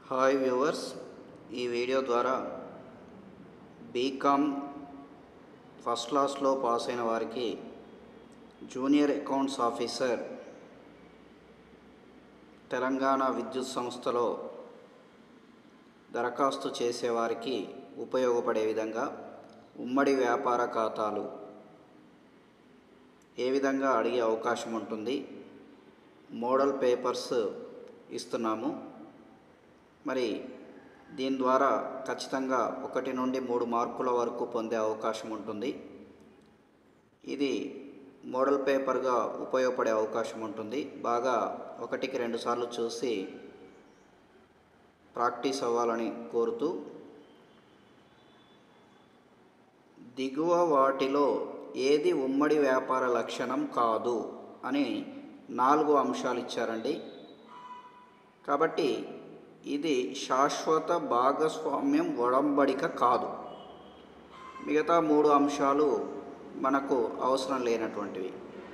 hi viewers ఈ video ద్వారా BCom first క్లాస్లో పాస్ అయిన వారికి జూనియర్ అకౌంట్స్ ఆఫీసర్ తెలంగాణ విద్యుత్ సంస్థలో దరఖాస్తు చేసేవారికి ఉపయోగపడే విధంగా ఉమ్మడి వ్యాపార ఖాతాలు ఏ విధంగా అడిగే అవకాశం ఉంటుంది మోడల్ పేపర్స్ ఇస్తున్నాము మరి దీని ద్వారా ఖచ్చితంగా ఒకటి నుండి మూడు మార్కుల వరకు పొందే అవకాశం ఉంటుంది ఇది మోడల్ పేపర్గా ఉపయోగపడే అవకాశం ఉంటుంది బాగా ఒకటికి రెండు సార్లు చూసి ప్రాక్టీస్ అవ్వాలని కోరుతూ దిగువ వాటిలో ఏది ఉమ్మడి వ్యాపార లక్షణం కాదు అని నాలుగు అంశాలు ఇచ్చారండి కాబట్టి ఇది శాశ్వత భాగస్వామ్యం ఒడంబడిక కాదు మిగతా మూడు అంశాలు మనకు అవసరం లేనటువంటివి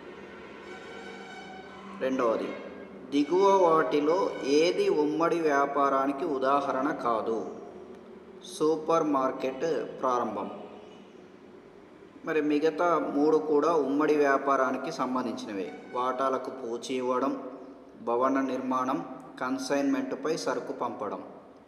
రెండవది దిగువ వాటిలో ఏది ఉమ్మడి వ్యాపారానికి ఉదాహరణ కాదు సూపర్ మార్కెట్ ప్రారంభం మరి మిగతా మూడు కూడా ఉమ్మడి వ్యాపారానికి సంబంధించినవే వాటాలకు పూచి ఇవ్వడం భవన నిర్మాణం కన్సైన్మెంట్పై సరుకు పంపడం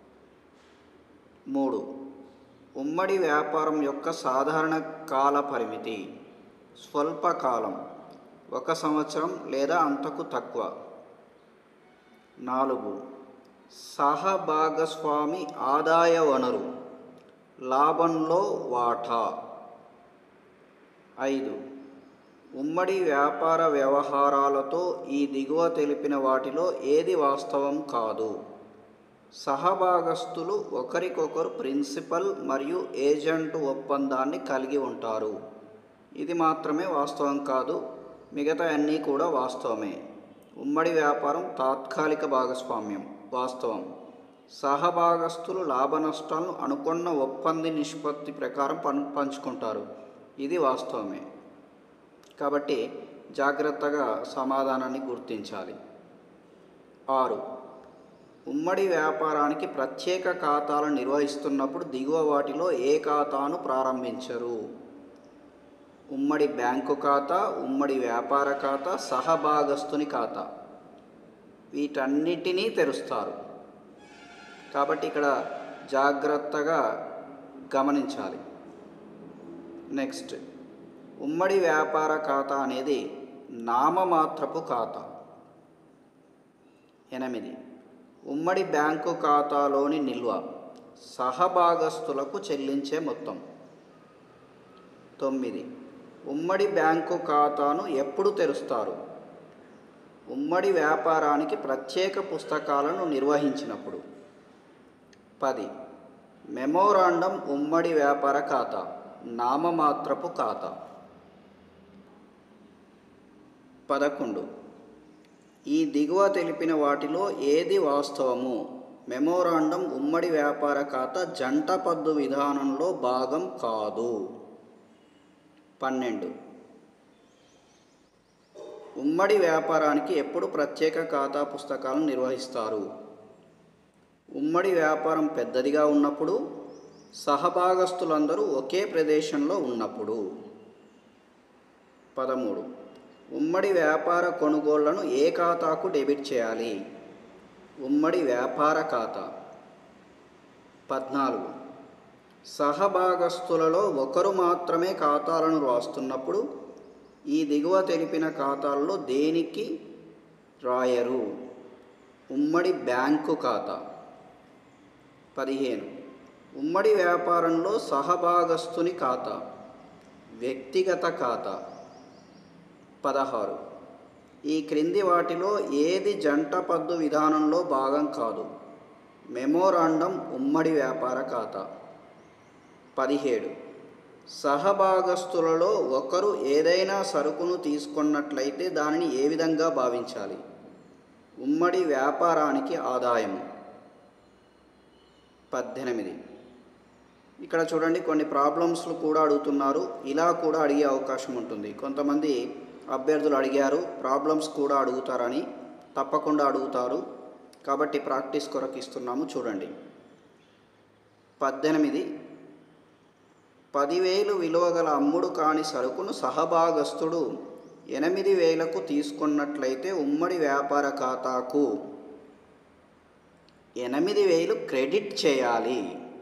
మూడు ఉమ్మడి వ్యాపారం యొక్క సాధారణ కాల పరిమితి స్వల్పకాలం ఒక సంవత్సరం లేదా అంతకు తక్కువ నాలుగు సహభాగస్వామి ఆదాయ వనరు లాభంలో వాటా ఐదు ఉమ్మడి వ్యాపార వ్యవహారాలతో ఈ దిగువ తెలిపిన వాటిలో ఏది వాస్తవం కాదు సహభాగస్తులు ఒకరికొకరు ప్రిన్సిపల్ మరియు ఏజెంట్ ఒప్పందాన్ని కలిగి ఉంటారు ఇది మాత్రమే వాస్తవం కాదు మిగతా అన్నీ కూడా వాస్తవమే ఉమ్మడి వ్యాపారం తాత్కాలిక భాగస్వామ్యం వాస్తవం సహభాగస్తులు లాభ నష్టాలను అనుకున్న ఒప్పంద నిష్పత్తి ప్రకారం పం పంచుకుంటారు ఇది వాస్తవమే కాబట్టి జాగ్రత్తగా సమాధానాన్ని గుర్తించాలి ఆరు ఉమ్మడి వ్యాపారానికి ప్రత్యేక ఖాతాలను నిర్వహిస్తున్నప్పుడు దిగువ వాటిలో ఏ ఖాతాను ప్రారంభించరు ఉమ్మడి బ్యాంకు ఖాతా ఉమ్మడి వ్యాపార ఖాతా సహభాగస్తుని ఖాతా వీటన్నిటినీ తెరుస్తారు కాబట్టి ఇక్కడ జాగ్రత్తగా గమనించాలి నెక్స్ట్ ఉమ్మడి వ్యాపార ఖాతా అనేది నామమాత్రపు ఖాతా ఎనిమిది ఉమ్మడి బ్యాంకు ఖాతాలోని నిల్వ సహభాగస్తులకు చెల్లించే మొత్తం తొమ్మిది ఉమ్మడి బ్యాంకు ఖాతాను ఎప్పుడు తెరుస్తారు ఉమ్మడి వ్యాపారానికి ప్రత్యేక పుస్తకాలను నిర్వహించినప్పుడు పది మెమోరాండం ఉమ్మడి వ్యాపార ఖాతా నామమాత్రపు ఖాతా పదకొండు ఈ దిగువ తెలిపిన వాటిలో ఏది వాస్తవము మెమోరాండం ఉమ్మడి వ్యాపార ఖాతా జంట పద్దు విధానంలో భాగం కాదు పన్నెండు ఉమ్మడి వ్యాపారానికి ఎప్పుడు ప్రత్యేక ఖాతా పుస్తకాలను నిర్వహిస్తారు ఉమ్మడి వ్యాపారం పెద్దదిగా ఉన్నప్పుడు సహభాగస్తులందరూ ఒకే ప్రదేశంలో ఉన్నప్పుడు పదమూడు ఉమ్మడి వ్యాపార కొనుగోళ్లను ఏ ఖాతాకు డెబిట్ చేయాలి ఉమ్మడి వ్యాపార ఖాతా పద్నాలుగు సహభాగస్తులలో ఒకరు మాత్రమే ఖాతాలను రాస్తున్నప్పుడు ఈ దిగువ తెలిపిన ఖాతాల్లో దేనికి రాయరు ఉమ్మడి బ్యాంకు ఖాతా పదిహేను ఉమ్మడి వ్యాపారంలో సహభాగస్తుని ఖాతా వ్యక్తిగత ఖాతా పదహారు ఈ క్రింది వాటిలో ఏది జంట పద్దు విధానంలో భాగం కాదు మెమోరాండం ఉమ్మడి వ్యాపార ఖాతా పదిహేడు సహభాగస్తులలో ఒకరు ఏదైనా సరుకును తీసుకున్నట్లయితే దానిని ఏ విధంగా భావించాలి ఉమ్మడి వ్యాపారానికి ఆదాయం పద్దెనిమిది ఇక్కడ చూడండి కొన్ని ప్రాబ్లమ్స్లు కూడా అడుగుతున్నారు ఇలా కూడా అడిగే అవకాశం ఉంటుంది కొంతమంది అభ్యర్థులు అడిగారు ప్రాబ్లమ్స్ కూడా అడుగుతారని తప్పకుండా అడుగుతారు కాబట్టి ప్రాక్టీస్ కొరకు ఇస్తున్నాము చూడండి పద్దెనిమిది పదివేలు విలువ గల అమ్ముడు కాని సరుకును సహభాగస్తుడు ఎనిమిది వేలకు తీసుకున్నట్లయితే ఉమ్మడి వ్యాపార ఖాతాకు ఎనిమిది వేలు క్రెడిట్ చేయాలి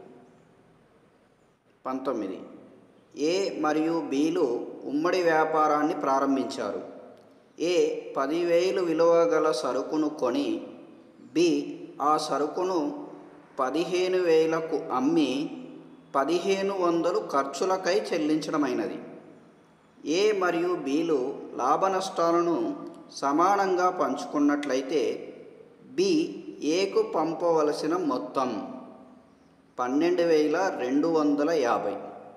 పంతొమ్మిది ఏ మరియు బిలు ఉమ్మడి వ్యాపారాన్ని ప్రారంభించారు ఏ పదివేలు విలువ గల సరుకును కొని బి ఆ సరుకును పదిహేను వేలకు అమ్మి పదిహేను వందలు ఖర్చులకై చెల్లించడమైనది ఏ మరియు బిలు లాభ నష్టాలను సమానంగా పంచుకున్నట్లయితే బి ఏకు పంపవలసిన మొత్తం పన్నెండు వేల రెండు వందల యాభై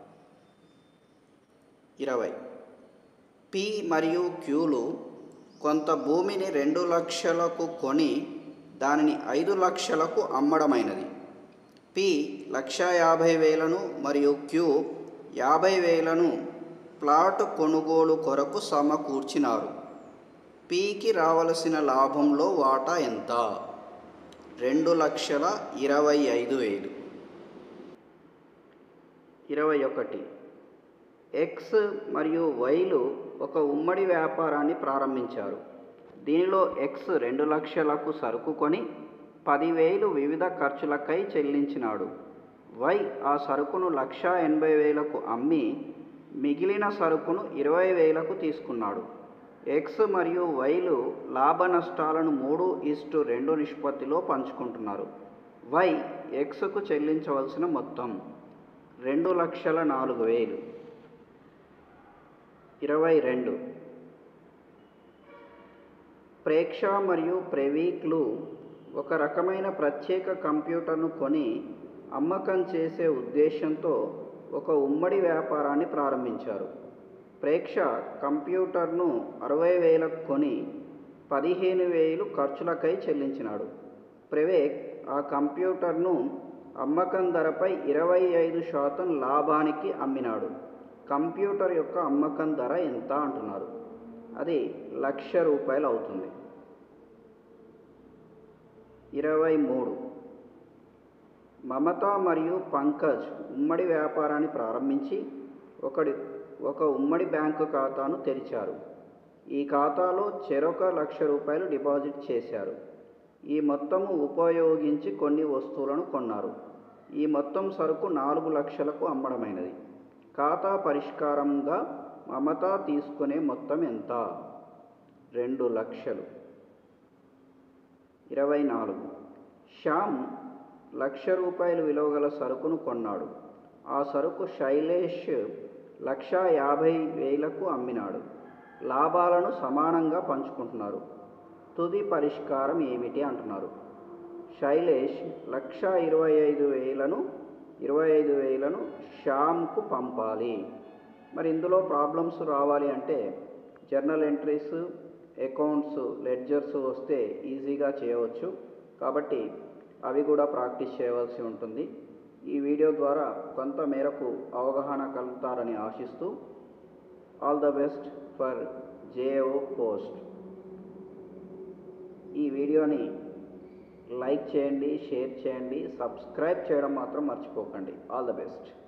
ఇరవై పి మరియు క్యూలు కొంత భూమిని రెండు లక్షలకు కొని దానిని ఐదు లక్షలకు అమ్మడమైనది పి లక్ష యాభై వేలను మరియు క్యూ యాభై వేలను ప్లాట్ కొనుగోలు కొరకు సమకూర్చినారు పికి రావలసిన లాభంలో వాటా ఎంత రెండు లక్షల ఇరవై ఐదు వేలు ఇరవై ఒకటి ఎక్స్ మరియు వైలు ఒక ఉమ్మడి వ్యాపారాన్ని ప్రారంభించారు దీనిలో ఎక్స్ రెండు లక్షలకు సరుకు కొని పదివేలు వివిధ ఖర్చులకై చెల్లించినాడు వై ఆ సరుకును లక్ష ఎనభై వేలకు అమ్మి మిగిలిన సరుకును ఇరవై వేలకు తీసుకున్నాడు ఎక్స్ మరియు వైలు లాభ నష్టాలను మూడు ఇస్టు రెండు నిష్పత్తిలో పంచుకుంటున్నారు వై ఎక్స్కు చెల్లించవలసిన మొత్తం రెండు లక్షల నాలుగు వేలు ఇరవై రెండు ప్రేక్ష మరియు ప్రెవీక్లు ఒక రకమైన ప్రత్యేక కంప్యూటర్ను కొని అమ్మకం చేసే ఉద్దేశంతో ఒక ఉమ్మడి వ్యాపారాన్ని ప్రారంభించారు ప్రేక్ష కంప్యూటర్ను అరవై వేలకు కొని పదిహేను వేలు ఖర్చులకై చెల్లించినాడు ప్రెవేక్ ఆ కంప్యూటర్ను అమ్మకం ధరపై ఇరవై ఐదు శాతం లాభానికి అమ్మినాడు కంప్యూటర్ యొక్క అమ్మకం ధర ఎంత అంటున్నారు అది లక్ష రూపాయలు అవుతుంది ఇరవై మూడు మమత మరియు పంకజ్ ఉమ్మడి వ్యాపారాన్ని ప్రారంభించి ఒకటి ఒక ఉమ్మడి బ్యాంకు ఖాతాను తెరిచారు ఈ ఖాతాలో చెరొక లక్ష రూపాయలు డిపాజిట్ చేశారు ఈ మొత్తము ఉపయోగించి కొన్ని వస్తువులను కొన్నారు ఈ మొత్తం సరుకు నాలుగు లక్షలకు అమ్మడమైనది ఖాతా పరిష్కారంగా మమత తీసుకునే మొత్తం ఎంత రెండు లక్షలు ఇరవై నాలుగు శ్యామ్ లక్ష రూపాయలు విలువ గల సరుకును కొన్నాడు ఆ సరుకు శైలేష్ లక్ష యాభై వేలకు అమ్మినాడు లాభాలను సమానంగా పంచుకుంటున్నారు తుది పరిష్కారం ఏమిటి అంటున్నారు శైలేష్ లక్ష ఇరవై ఐదు వేలను ఇరవై ఐదు వేలను శ్యామ్కు పంపాలి మరి ఇందులో ప్రాబ్లమ్స్ రావాలి అంటే జర్నల్ ఎంట్రీస్ అకౌంట్స్ లెడ్జర్స్ వస్తే ఈజీగా చేయవచ్చు కాబట్టి అవి కూడా ప్రాక్టీస్ చేయవలసి ఉంటుంది ఈ వీడియో ద్వారా కొంత మేరకు అవగాహన కలుగుతారని ఆశిస్తూ all the best for JO post ఈ వీడియోని లైక్ చేయండి షేర్ చేయండి సబ్స్క్రైబ్ చేయడం మాత్రం మర్చిపోకండి ఆల్ ద బెస్ట్